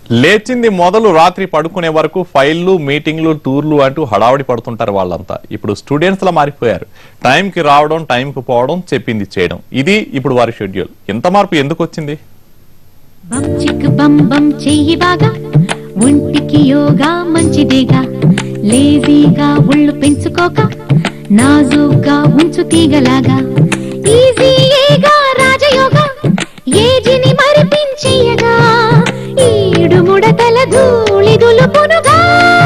లేచింది మొదలు రాత్రి పడుకునే వరకు ఫైళ్లు మీటింగ్లు టూర్లు అంటూ హడావడి పడుతుంటారు వాళ్ళంతా ఇప్పుడు స్టూడెంట్స్ లా మారిపోయారు టైంకి రావడం టైంకి పోవడం చెప్పింది చేయడం ఇది ఇప్పుడు వారి షెడ్యూల్ ఎంత మార్పు ఎందుకు వచ్చింది బం చిక్ బం బం చెయ్యి బాగా ఒంటికి యోగా మంచిదేగా లేజీగా ఒళ్ళు పెంచుకోక నాజూగా ఉంచు తీగలాగా ఈజీయేగా రాజయోగా ఏజిని మరిపించేయగా ఈడు ముడతల ధూళి దులుపునుగా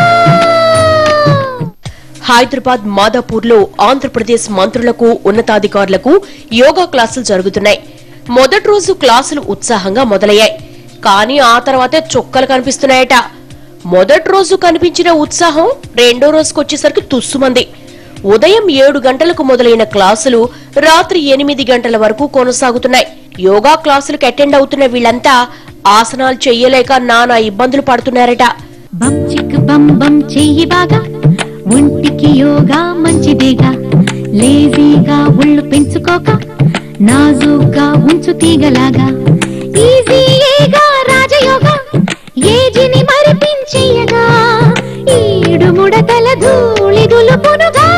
హైదరాబాద్ మాదాపూర్ లో ఆంధ్రప్రదేశ్ మంత్రులకు ఉన్నతాధికారులకు యోగా క్లాసులు జరుగుతున్నాయి మొదటి రోజు క్లాసులు ఉత్సాహంగా మొదలయ్యాయి కానీ ఆ తర్వాతే చొక్కలు కనిపిస్తున్నాయట మొదటి రోజు కనిపించిన ఉత్సాహం రెండో రోజుకొచ్చేసరికి తుస్సుమంది ఉదయం ఏడు గంటలకు మొదలైన క్లాసులు రాత్రి ఎనిమిది గంటల వరకు కొనసాగుతున్నాయి యోగా క్లాసులకు అటెండ్ అవుతున్న వీళ్ళంతా ఆసనాలు చెయ్యలేక నానా ఇబ్బందులు పడుతున్నారట బం చిక్ బం బం చెయ్యి బాగా ఒంటికి యోగా మంచిదేగా లేజీగా ఒళ్ళు పెంచుకోక నాజూగా ఉంచు తీగలాగా ఈజీయేగా రాజయోగా ఏజిని మరిపించేయగా ఈడు ముడతల ధూళి దులుపునుగా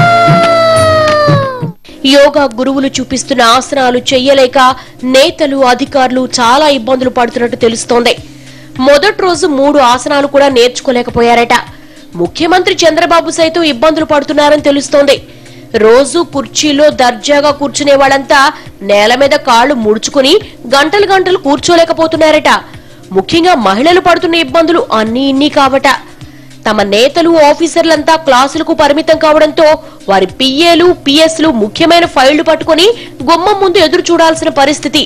యోగా గురువులు చూపిస్తున్న ఆసనాలు చెయ్యలేక నేతలు అధికారులు చాలా ఇబ్బందులు పడుతున్నట్టు తెలుస్తోంది మొదటి రోజు మూడు ఆసనాలు కూడా నేర్చుకోలేకపోయారట ముఖ్యమంత్రి చంద్రబాబు సైతం ఇబ్బందులు పడుతున్నారని తెలుస్తోంది రోజు కుర్చీలో దర్జాగా కూర్చునే వాళ్ళంతా నేల మీద కాళ్లు ముడుచుకుని గంటలు గంటలు కూర్చోలేకపోతున్నారట ముఖ్యంగా మహిళలు పడుతున్న ఇబ్బందులు అన్నీ ఇన్ని కావట తమ నేతలు ఆఫీసర్లంతా క్లాసులకు పరిమితం కావడంతో వారి పిఏలు పిఎస్లు ముఖ్యమైన ఫైళ్లు పట్టుకుని గుమ్మం ముందు ఎదురు చూడాల్సిన పరిస్థితి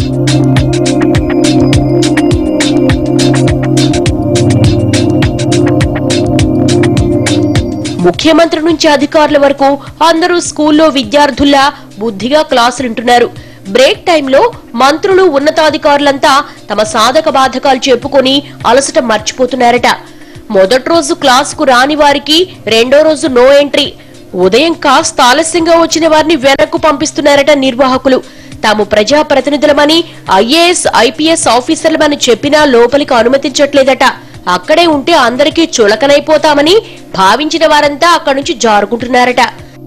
ముఖ్యమంత్రి నుంచి అధికారుల వరకు అందరూ స్కూల్లో విద్యార్థుల్లా బుద్ధిగా క్లాసులుంటున్నారు బ్రేక్ టైంలో మంత్రులు ఉన్నతాధికారులంతా తమ సాధక బాధకాలు చెప్పుకొని అలసట మర్చిపోతున్నారట మొదటి రోజు క్లాసుకు రాని వారికి రెండో రోజు నో ఎంట్రీ ఉదయం కాస్త ఆలస్యంగా వచ్చిన వారిని వెనక్కు పంపిస్తున్నారట నిర్వాహకులు తాము ప్రజా ప్రతినిధులమని ఐఏఎస్ ఐపీఎస్ ఆఫీసర్లమని చెప్పినా లోపలికి అనుమతించట్లేదట అక్కడే ఉంటే అందరికీ చులకనైపోతామని భావించిన వారంతా అక్కడి నుంచి జారుకుంటున్నారట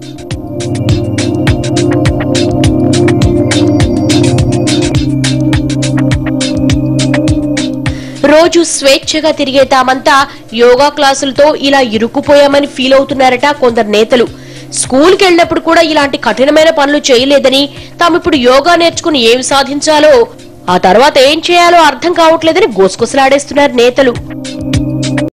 రోజు స్వేచ్ఛగా తిరిగే తామంతా యోగా క్లాసులతో ఇలా ఇరుక్కుపోయామని ఫీల్ అవుతున్నారట కొందరు నేతలు స్కూల్కి వెళ్ళినప్పుడు కూడా ఇలాంటి కఠినమైన పనులు చేయలేదని తామిప్పుడు యోగా నేర్చుకుని ఏమి సాధించాలో ఆ తర్వాత ఏం చేయాలో అర్థం కావట్లేదని గోసుకొసలాడేస్తున్నారు నేతలు